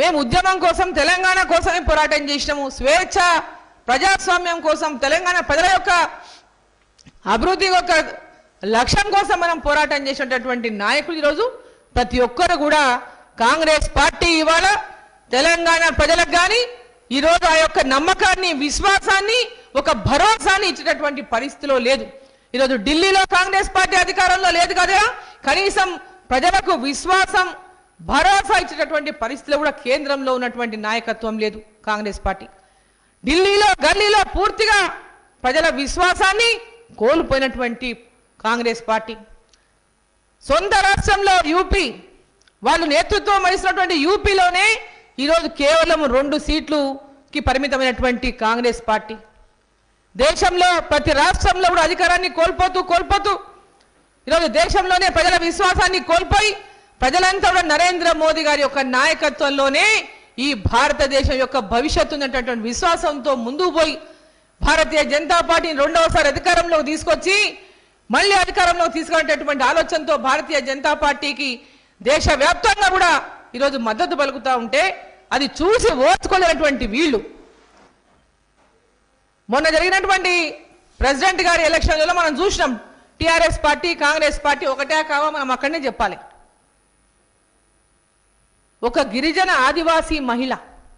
మేము ఉద్యమం కోసం తెలంగాణ కోసమే పోరాటం చేసినాము స్వేచ్ఛ ప్రజాస్వామ్యం కోసం తెలంగాణ ప్రజల యొక్క అభివృద్ధి యొక్క లక్ష్యం కోసం మనం పోరాటం చేసినటువంటి నాయకులు ఈరోజు ప్రతి ఒక్కరు కూడా కాంగ్రెస్ పార్టీ ఇవాళ తెలంగాణ ప్రజలకు కానీ ఈరోజు ఆ యొక్క నమ్మకాన్ని విశ్వాసాన్ని ఒక భరోసాని ఇచ్చేటటువంటి పరిస్థితిలో లేదు ఈరోజు ఢిల్లీలో కాంగ్రెస్ పార్టీ అధికారంలో లేదు కదా కనీసం ప్రజలకు విశ్వాసం భరోసా ఇచ్చేటటువంటి పరిస్థితిలో కూడా కేంద్రంలో ఉన్నటువంటి నాయకత్వం లేదు కాంగ్రెస్ పార్టీ ఢిల్లీలో గల్లీలో పూర్తిగా ప్రజల విశ్వాసాన్ని కోల్పోయినటువంటి కాంగ్రెస్ పార్టీ సొంత రాష్ట్రంలో యూపీ వాళ్ళు నేతృత్వం వహిస్తున్నటువంటి యూపీలోనే ఈరోజు కేవలం రెండు సీట్లుకి పరిమితమైనటువంటి కాంగ్రెస్ పార్టీ దేశంలో ప్రతి రాష్ట్రంలో కూడా అధికారాన్ని కోల్పోతూ కోల్పోతూ ఈరోజు దేశంలోనే ప్రజల విశ్వాసాన్ని కోల్పోయి ప్రజలంతా కూడా నరేంద్ర మోదీ గారి యొక్క నాయకత్వంలోనే ఈ భారతదేశం యొక్క భవిష్యత్తు ఉన్నటువంటి విశ్వాసంతో ముందుకు పోయి భారతీయ జనతా పార్టీని రెండవసారి అధికారంలోకి తీసుకొచ్చి మళ్ళీ అధికారంలోకి తీసుకునేటటువంటి ఆలోచనతో భారతీయ జనతా పార్టీకి దేశవ్యాప్తంగా కూడా ఈరోజు మద్దతు పలుకుతా ఉంటే అది చూసి ఓర్చుకోలేనటువంటి వీళ్ళు మొన్న జరిగినటువంటి ప్రెసిడెంట్ గారి ఎలక్షన్లలో మనం చూసినాం టిఆర్ఎస్ పార్టీ కాంగ్రెస్ పార్టీ ఒకటే కావా మనం అక్కడనే చెప్పాలి ఒక గిరిజన ఆదివాసీ మహిళ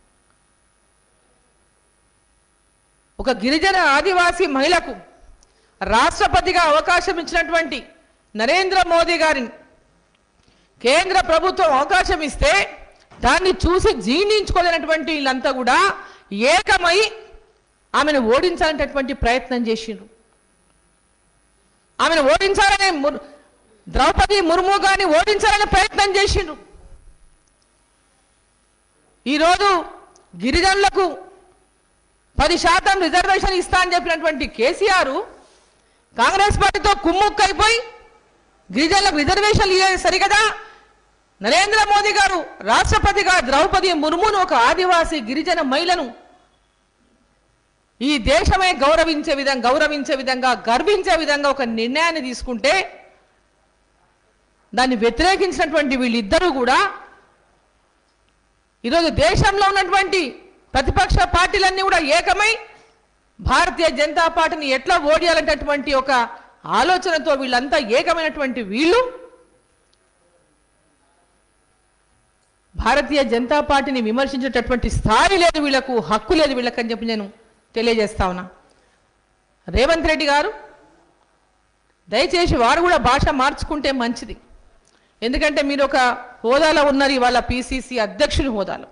ఒక గిరిజన ఆదివాసీ మహిళకు రాష్ట్రపతిగా అవకాశం ఇచ్చినటువంటి నరేంద్ర మోదీ గారిని కేంద్ర ప్రభుత్వం అవకాశం ఇస్తే దాన్ని చూసి జీర్ణించుకోలేనటువంటి వీళ్ళంతా కూడా ఏకమై ఆమెను ఓడించాలనేటటువంటి ప్రయత్నం చేసిండ్రు ఆమెను ఓడించాలనే ముర్- ద్రౌపది ముర్ము గారిని ఓడించాలనే ప్రయత్నం చేసిండ్రు ఈరోజు గిరిజనులకు పది శాతం రిజర్వేషన్ ఇస్తా అని చెప్పినటువంటి కేసీఆర్ కాంగ్రెస్ పార్టీతో కుమ్ముక్కైపోయి గిరిజనులకు రిజర్వేషన్లు ఇవ్వలేదు సరికదా నరేంద్ర మోదీ గారు రాష్ట్రపతిగా ద్రౌపది ముర్మును ఒక ఆదివాసీ గిరిజన మహిళను ఈ దేశమే గౌరవించే విధంగా గౌరవించే విధంగా గర్వించే విధంగా ఒక నిర్ణయాన్ని తీసుకుంటే దాన్ని వ్యతిరేకించినటువంటి వీళ్ళిద్దరూ కూడా ఈరోజు దేశంలో ఉన్నటువంటి ప్రతిపక్ష పార్టీలన్నీ కూడా ఏకమై భారతీయ జనతా పార్టీని ఎట్లా ఓడియాలనేటటువంటి ఒక ఆలోచనతో వీళ్ళంతా ఏకమైనటువంటి వీళ్ళు భారతీయ జనతా పార్టీని విమర్శించేటటువంటి స్థాయి లేదు వీళ్ళకు హక్కు లేదు వీళ్ళకని చెప్పి నేను తెలియజేస్తా ఉన్నా రేవంత్ రెడ్డి గారు దయచేసి వారు కూడా భాష మార్చుకుంటే మంచిది ఎందుకంటే మీరు ఒక హోదాలో ఉన్నారు ఇవాళ పిసిసి అధ్యక్షుని హోదాలో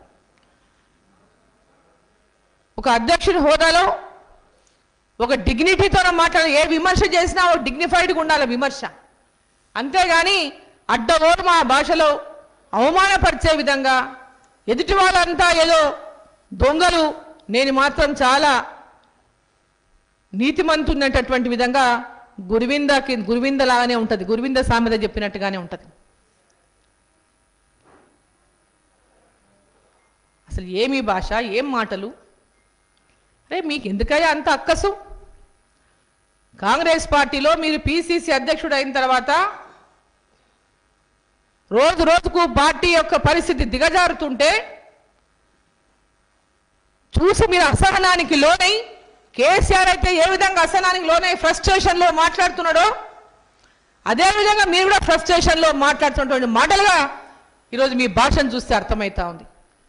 ఒక అధ్యక్షుని హోదాలో ఒక డిగ్నిటీతో మాట్లాడాలి ఏ విమర్శ చేసినా ఒక డిగ్నిఫైడ్గా ఉండాలి విమర్శ అంతేగాని అడ్డగోలు మా భాషలో అవమానపరిచే విధంగా ఎదుటి వాళ్ళంతా ఏదో దొంగలు నేను మాత్రం చాలా నీతిమంతున్నటువంటి విధంగా గురువిందకి గురువింద లాగానే ఉంటుంది గురువింద సామెత చెప్పినట్టుగానే ఉంటుంది అసలు ఏమి భాష ఏం మాటలు అరే మీకు ఎందుకయ్యా అంత అక్కసు కాంగ్రెస్ పార్టీలో మీరు పిసిసి అధ్యక్షుడు అయిన తర్వాత రోజు రోజుకు పార్టీ యొక్క పరిస్థితి దిగజారుతుంటే చూసి మీరు అసహనానికి లోనై కేసీఆర్ అయితే ఏ విధంగా అసహనానికి లోనై ఫ్రస్ట్రేషన్లో మాట్లాడుతున్నాడో అదే విధంగా మీరు కూడా ఫ్రస్ట్రేషన్లో మాట్లాడుతున్నటువంటి మాటలుగా ఈరోజు మీ భాషను చూస్తే అర్థమవుతా ఉంది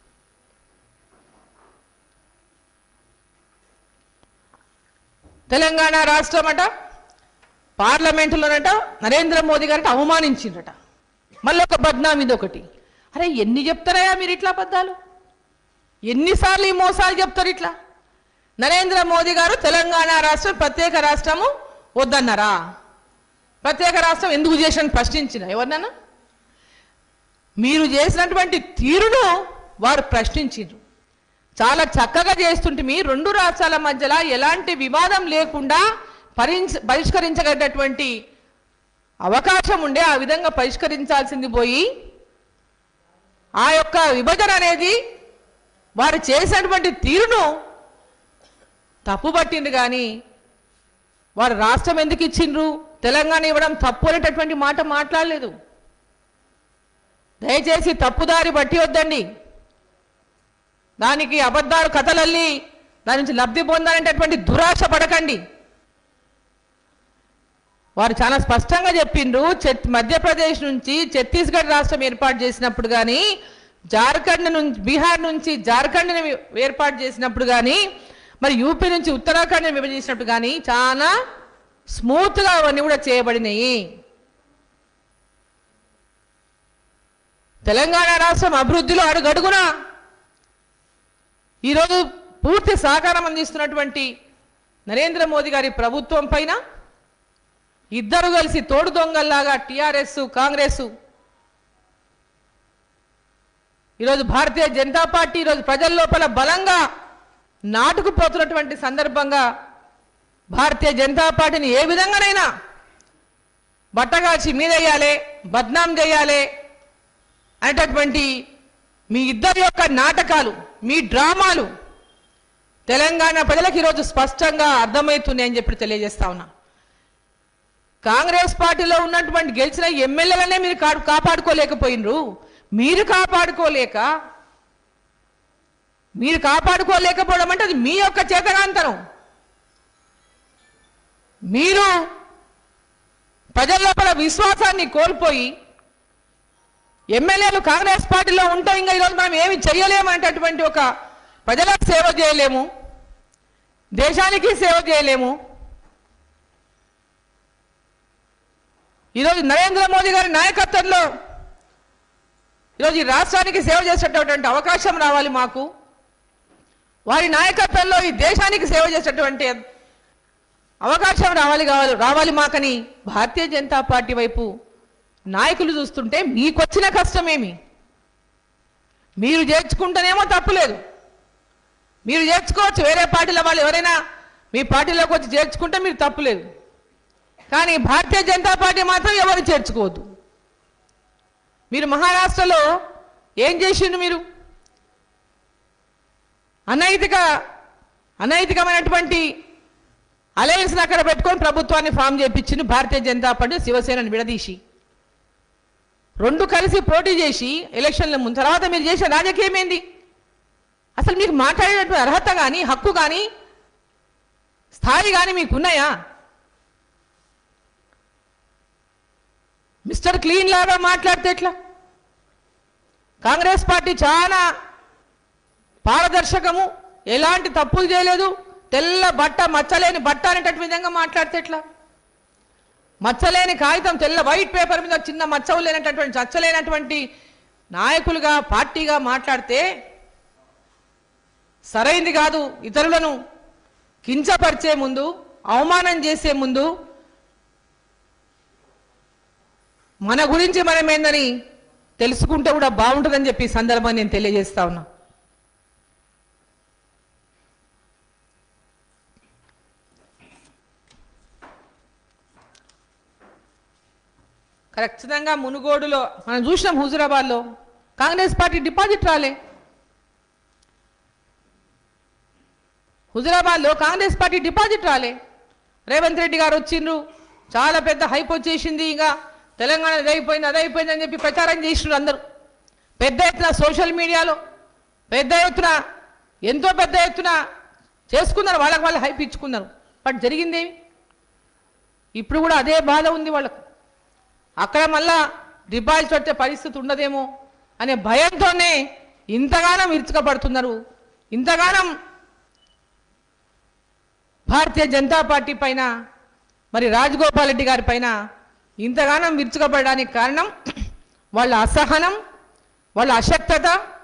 తెలంగాణ రాష్ట్రం అట పార్లమెంటులోనట నరేంద్ర మోదీ గారిట అవమానించిందట మళ్ళీ ఒక బద్నాం ఇది ఒకటి అరే ఎన్ని చెప్తారయ్యా మీరు ఇట్లా అబద్ధాలు ఎన్నిసార్లు ఈ మోసాలు చెప్తారు ఇట్లా నరేంద్ర మోదీ గారు తెలంగాణ రాష్ట్రం ప్రత్యేక రాష్ట్రము వద్దన్నారా ప్రత్యేక రాష్ట్రం ఎందుకు చేసిన ప్రశ్నించిన ఎవరినన్నా మీరు చేసినటువంటి తీరును వారు ప్రశ్నించారు చాలా చక్కగా చేస్తుంటే మీ రెండు రాష్ట్రాల మధ్యలో ఎలాంటి వివాదం లేకుండా పరించ పరిష్కరించగలిగినటువంటి అవకాశం ఉండే ఆ విధంగా పరిష్కరించాల్సింది పోయి ఆ యొక్క విభజన అనేది వారు చేసినటువంటి తీరును తప్పుపట్టింది కానీ వారు రాష్ట్రం ఎందుకు ఇచ్చిండ్రు తెలంగాణ ఇవ్వడం తప్పు అనేటటువంటి మాట మాట్లాడలేదు దయచేసి తప్పుదారి బట్టి వద్దండి దానికి అబద్ధాలు కథలల్లి దాని నుంచి లబ్ధి పొందాలనేటటువంటి దురాశ పడకండి వారు చాలా స్పష్టంగా చెప్పిండ్రు ఛత్ మధ్యప్రదేశ్ నుంచి ఛత్తీస్గఢ్ రాష్ట్రం ఏర్పాటు చేసినప్పుడు కానీ జార్ఖండ్ నుంచి బీహార్ నుంచి జార్ఖండ్ని ఏర్పాటు చేసినప్పుడు కానీ మరి యూపీ నుంచి ఉత్తరాఖండ్ని విభజించినప్పుడు కానీ చాలా స్మూత్గా అవన్నీ కూడా చేయబడినాయి తెలంగాణ రాష్ట్రం అభివృద్ధిలో అడుగడుగున ఈరోజు పూర్తి సహకారం అందిస్తున్నటువంటి నరేంద్ర మోదీ గారి ప్రభుత్వం పైన ఇద్దరు కలిసి తోడు దొంగల్లాగా టిఆర్ఎస్ కాంగ్రెస్ ఈరోజు భారతీయ జనతా పార్టీ ఈరోజు ప్రజల లోపల బలంగా నాటుకుపోతున్నటువంటి సందర్భంగా భారతీయ జనతా పార్టీని ఏ విధంగానైనా బట్టగాచి మీదయ్యాలి బద్నాం చేయాలి అనేటటువంటి మీ ఇద్దరి యొక్క నాటకాలు మీ డ్రామాలు తెలంగాణ ప్రజలకు ఈరోజు స్పష్టంగా అర్థమవుతున్నాయని చెప్పి తెలియజేస్తా ఉన్నా కాంగ్రెస్ పార్టీలో ఉన్నటువంటి గెలిచిన ఎమ్మెల్యేలనే మీరు కా- కాపాడుకోలేకపోయినరు మీరు కాపాడుకోలేక మీరు కాపాడుకోలేకపోవడం అంటే అది మీ యొక్క చేతగాంతరం మీరు ప్రజల లోపల విశ్వాసాన్ని కోల్పోయి ఎమ్మెల్యేలు కాంగ్రెస్ పార్టీలో ఉంటే ఇంకా ఈరోజు మనం ఏమి చేయలేము అనేటటువంటి ఒక ప్రజలకు సేవ చేయలేము దేశానికి సేవ చేయలేము ఈరోజు నరేంద్ర మోదీ గారి నాయకత్వంలో ఈరోజు ఈ రాష్ట్రానికి సేవ చేసేటటువంటి అవకాశం రావాలి మాకు వారి నాయకత్వంలో ఈ దేశానికి సేవ చేసేటువంటి అవకాశం రావాలి కావాలి రావాలి మాకని భారతీయ జనతా పార్టీ వైపు నాయకులు చూస్తుంటే మీకొచ్చిన కష్టమేమి మీరు చేర్చుకుంటేనేమో తప్పులేదు మీరు చేర్చుకోవచ్చు వేరే పార్టీల వాళ్ళు ఎవరైనా మీ పార్టీలోకి వచ్చి చేర్చుకుంటే మీరు తప్పులేదు కానీ భారతీయ జనతా పార్టీ మాత్రం ఎవరు చేర్చుకోవద్దు మీరు మహారాష్ట్రలో ఏం చేసిండు మీరు అనైతిక అనైతికమైనటువంటి అలయన్స్ అక్కడ పెట్టుకొని ప్రభుత్వాన్ని ఫామ్ చేయించింది భారతీయ జనతా పార్టీ శివసేనని విడదీసి రెండు కలిసి పోటీ చేసి ఎలక్షన్ల ముందు తర్వాత మీరు చేసే రాజకీయం ఏంది అసలు మీకు మాట్లాడేటువంటి అర్హత కానీ హక్కు కానీ స్థాయి కానీ మీకు ఉన్నాయా మిస్టర్ క్లీన్ లాగా మాట్లాడితే ఎట్లా కాంగ్రెస్ పార్టీ చాలా పారదర్శకము ఎలాంటి తప్పులు చేయలేదు తెల్ల బట్ట మచ్చలేని బట్ట అనేటటువంటి విధంగా మాట్లాడితే ఎట్లా మచ్చలేని కాగితం తెల్ల వైట్ పేపర్ మీద చిన్న మచ్చలు లేనటువంటి చచ్చలేనటువంటి నాయకులుగా పార్టీగా మాట్లాడితే సరైంది కాదు ఇతరులను కించపరిచే ముందు అవమానం చేసే ముందు మన గురించి మనం ఏందని తెలుసుకుంటే కూడా బాగుంటుందని చెప్పి ఈ సందర్భాన్ని నేను తెలియజేస్తా ఉన్నా ఖచ్చితంగా మునుగోడులో మనం చూసినాం హుజురాబాద్లో కాంగ్రెస్ పార్టీ డిపాజిట్ రాలే హుజురాబాద్లో కాంగ్రెస్ పార్టీ డిపాజిట్ రాలే రేవంత్ రెడ్డి గారు వచ్చిండ్రు చాలా పెద్ద హైప్ వచ్చేసింది ఇంకా తెలంగాణ అదైపోయింది అదైపోయింది అని చెప్పి ప్రచారం చేసిండ్రు అందరూ పెద్ద ఎత్తున సోషల్ మీడియాలో పెద్ద ఎత్తున ఎంతో పెద్ద ఎత్తున చేసుకున్నారు వాళ్ళకి వాళ్ళు హైప్ ఇచ్చుకున్నారు బట్ జరిగిందేమి ఇప్పుడు కూడా అదే బాధ ఉంది వాళ్ళకు అక్కడ మళ్ళా డిపాజిట్ వచ్చే పరిస్థితి ఉండదేమో అనే భయంతోనే ఇంతగానం ఇరుచుకపడుతున్నారు ఇంతగానం భారతీయ జనతా పార్టీ పైన మరి రాజగోపాల్ రెడ్డి గారి పైన ఇంతగానం విరుచుకపడడానికి కారణం వాళ్ళ అసహనం వాళ్ళ అశక్తత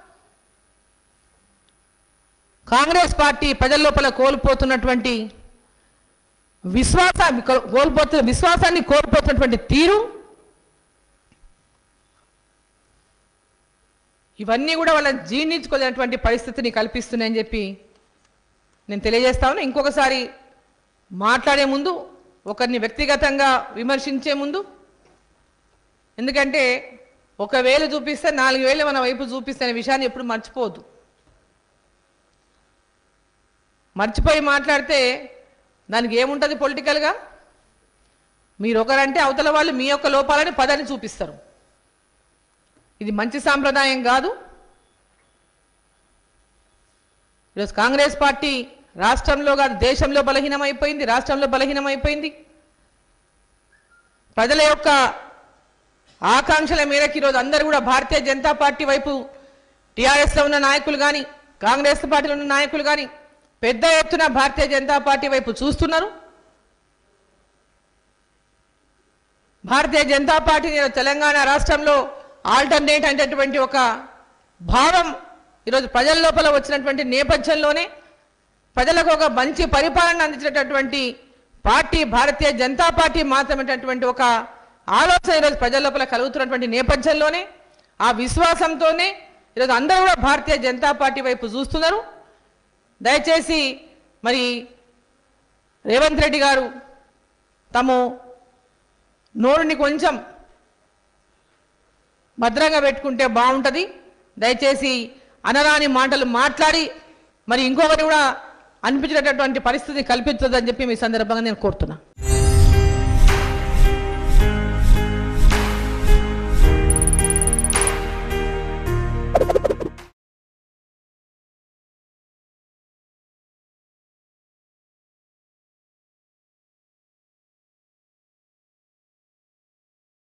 కాంగ్రెస్ పార్టీ ప్రజల లోపల కోల్పోతున్నటువంటి విశ్వాస కోల్పోతున్న విశ్వాసాన్ని కోల్పోతున్నటువంటి తీరు ఇవన్నీ కూడా వాళ్ళని జీర్ణించుకోలేనటువంటి పరిస్థితిని కల్పిస్తున్నాయని చెప్పి నేను తెలియజేస్తా ఉన్నా ఇంకొకసారి మాట్లాడే ముందు ఒకరిని వ్యక్తిగతంగా విమర్శించే ముందు ఎందుకంటే ఒక వేలు చూపిస్తే నాలుగు వేలు మన వైపు చూపిస్తే అనే విషయాన్ని ఎప్పుడు మర్చిపోవద్దు మర్చిపోయి మాట్లాడితే దానికి ఏముంటుంది పొలిటికల్గా మీరు ఒకరంటే అవతల వాళ్ళు మీ యొక్క లోపాలని పదని చూపిస్తారు ఇది మంచి సాంప్రదాయం కాదు ఈరోజు కాంగ్రెస్ పార్టీ రాష్ట్రంలో కాదు దేశంలో బలహీనమైపోయింది రాష్ట్రంలో బలహీనమైపోయింది ప్రజల యొక్క ఆకాంక్షల మేరకు ఈరోజు అందరూ కూడా భారతీయ జనతా పార్టీ వైపు టీఆర్ఎస్లో ఉన్న నాయకులు కానీ కాంగ్రెస్ పార్టీలో ఉన్న నాయకులు కానీ పెద్ద ఎత్తున భారతీయ జనతా పార్టీ వైపు చూస్తున్నారు భారతీయ జనతా పార్టీ ఈరోజు తెలంగాణ రాష్ట్రంలో ఆల్టర్నేట్ అనేటటువంటి ఒక భావం ఈరోజు ప్రజల లోపల వచ్చినటువంటి నేపథ్యంలోనే ప్రజలకు ఒక మంచి పరిపాలన అందించినటువంటి పార్టీ భారతీయ జనతా పార్టీ మాత్రమేటటువంటి ఒక ఆలోచన ఈరోజు ప్రజల లోపల కలుగుతున్నటువంటి నేపథ్యంలోనే ఆ విశ్వాసంతోనే ఈరోజు అందరూ కూడా భారతీయ జనతా పార్టీ వైపు చూస్తున్నారు దయచేసి మరి రేవంత్ రెడ్డి గారు తాము నోరుని కొంచెం భద్రంగా పెట్టుకుంటే బాగుంటుంది దయచేసి అనరాని మాటలు మాట్లాడి మరి ఇంకొకటి కూడా అనిపించేటటువంటి పరిస్థితిని కల్పించదని చెప్పి మీ సందర్భంగా నేను కోరుతున్నా